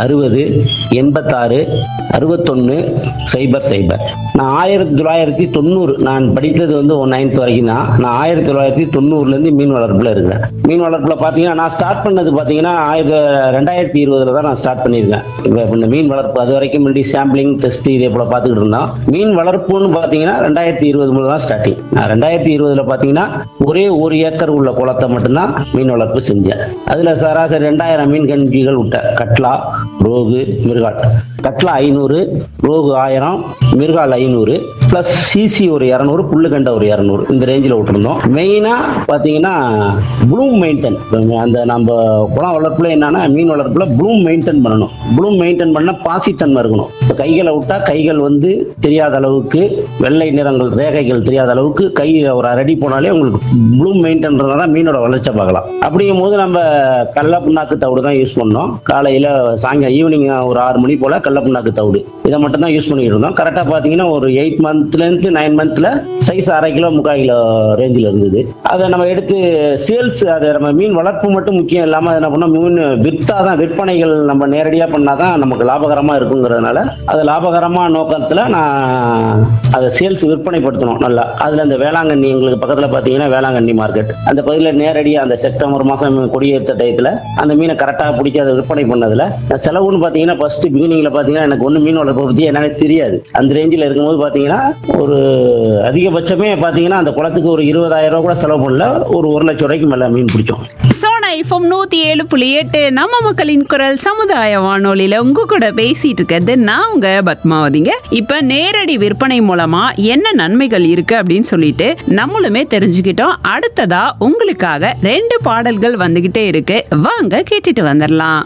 அறுபது எண்பத்தாறு அறுபத்தொன்று சைபர் சைபர் நான் ஆயிரத்தி தொள்ளாயிரத்தி தொண்ணூறு நான் படித்தது வந்து நைன்த் வரைக்கும் தான் நான் ஆயிரத்தி தொள்ளாயிரத்தி தொண்ணூறுலேருந்து மீன் வளர்ப்பில் இருக்கிறேன் மீன் வளர்ப்பில் பார்த்தீங்கன்னா நான் ஸ்டார்ட் பண்ணது பார்த்தீங்கன்னா ஆயிரத்தி ரெண்டாயிரத்தி இருபதுல தான் நான் ஸ்டார்ட் பண்ணியிருக்கேன் இப்போ இந்த மீன் வளர்ப்பு அது வரைக்கும் முன்னாடி சாம்பிளிங் டெஸ்ட் இதே போல் பார்த்துக்கிட்டு இருந்தோம் மீன் வளர்ப்புன்னு பார்த்தீங்கன்னா ரெண்டாயிரத்தி இருபது முதல் தான் ஸ்டார்டிங் நான் ரெண்டாயிரத்தி இருபதுல பார்த்தீங்கன்னா ஒரே ஒரு ஏக்கர் உள்ள குளத்தை மட்டும்தான் மீன் வளர்ப்பு செஞ்சேன் அதில் சராசரி ரெண்டாயிரம் மீன் கஞ்சிகள் விட்டேன் கட்லா ரோகு மிருகால் கட்லா ஐநூறு ரோகு ஆயிரம் மிருகால் ஐநூறு ப்ளஸ் சிசி ஒரு இரநூறு புல்லுகண்டை ஒரு இரநூறு இந்த ரேஞ்சில் விட்டுருந்தோம் மெயினாக பார்த்தீங்கன்னா ப்ளூம் மெயின்டைன் அந்த நம்ம குளம் வளர்ப்புல என்னன்னா மீன் வளர்ப்புல ப்ளூம் மெயின்டைன் பண்ணணும் ப்ளூம் மெயின்டைன் பண்ண பாசித்தன்மை இருக்கணும் இப்போ கைகளை விட்டா கைகள் வந்து தெரியாத அளவுக்கு வெள்ளை நிறங்கள் ரேகைகள் தெரியாத அளவுக்கு கை ஒரு அரடி போனாலே உங்களுக்கு ப்ளூம் மெயின்டைன் தான் மீனோட வளர்ச்சியை பார்க்கலாம் அப்படிங்கும் போது நம்ம கடல புண்ணாக்கு தவிடு தான் யூஸ் பண்ணோம் காலையில் சாயங்காலம் ஈவினிங் ஒரு ஆறு மணி போல் கடல புண்ணாக்கு தவிடு இதை மட்டும் தான் யூஸ் பண்ணிட்டு இருந்தோம் கரெக்டாக பார்த்தீங்கன்னா ஒரு எயிட் மந்த்லேருந்து நைன் மந்த்தில் சைஸ் அரை கிலோ முக்கால் கிலோ ரேஞ்சில் இருந்தது அதை நம்ம எடுத்து சேல்ஸ் அதை நம்ம மீன் வளர்ப்பு மட்டும் முக்கியம் இல்லாமல் அதை என்ன பண்ணோம் மீன் விற்றா தான் விற்பனைகள் நம்ம நேரடியாக பண்ணால் தான் நமக்கு லாபகரமாக இருக்குங்கிறதுனால அதை லாபகரமாக நோக்கத்தில் நான் அதை சேல்ஸ் விற்பனைப்படுத்தணும் நல்லா அதில் அந்த வேளாங்கண்ணி எங்களுக்கு பக்கத்தில் பார்த்தீங்கன்னா வேளாங்கண்ணி மார்க்கெட் அந்த பகுதியில் நேரடியாக அந்த செப்டம்பர் மாதம் கொடியேற்ற டயத்தில் அந்த மீனை கரெக்டாக பிடிச்சி அதை விற்பனை பண்ணதில் செலவுன்னு பார்த்தீங்கன்னா ஃபர்ஸ்ட் பிகினிங்கில் பார்த்தீங்கன்னா எனக்கு ஒன்றும் மீன் வளர்ப்பை பற்றி என்னன்னு தெரியாது அந்த ரேஞ்சில் இருக்கும்போது பார்த்தீங்கன்னா ஒரு அதிகபட்சமே பார்த்தீங்கன்னா அந்த குளத்துக்கு ஒரு இருபதாயிரம் ரூபா கூட செலவு பண்ணல ஒரு ஒரு லட்சம் ரூபாய்க்கு மேலே மீன் பிடிச்சோம் சோனா எஃப்எம் நூத்தி ஏழு புள்ளி எட்டு நம்ம மக்களின் குரல் சமுதாய வானொலியில உங்க கூட பேசிட்டு இருக்கிறது நான் உங்க பத்மாவதிங்க இப்ப நேரடி விற்பனை மூலமா என்ன நன்மைகள் இருக்கு அப்படின்னு சொல்லிட்டு நம்மளுமே தெரிஞ்சுக்கிட்டோம் அடுத்ததா உங்களுக்காக ரெண்டு பாடல்கள் வந்துகிட்டே இருக்கு வாங்க கேட்டுட்டு வந்துடலாம்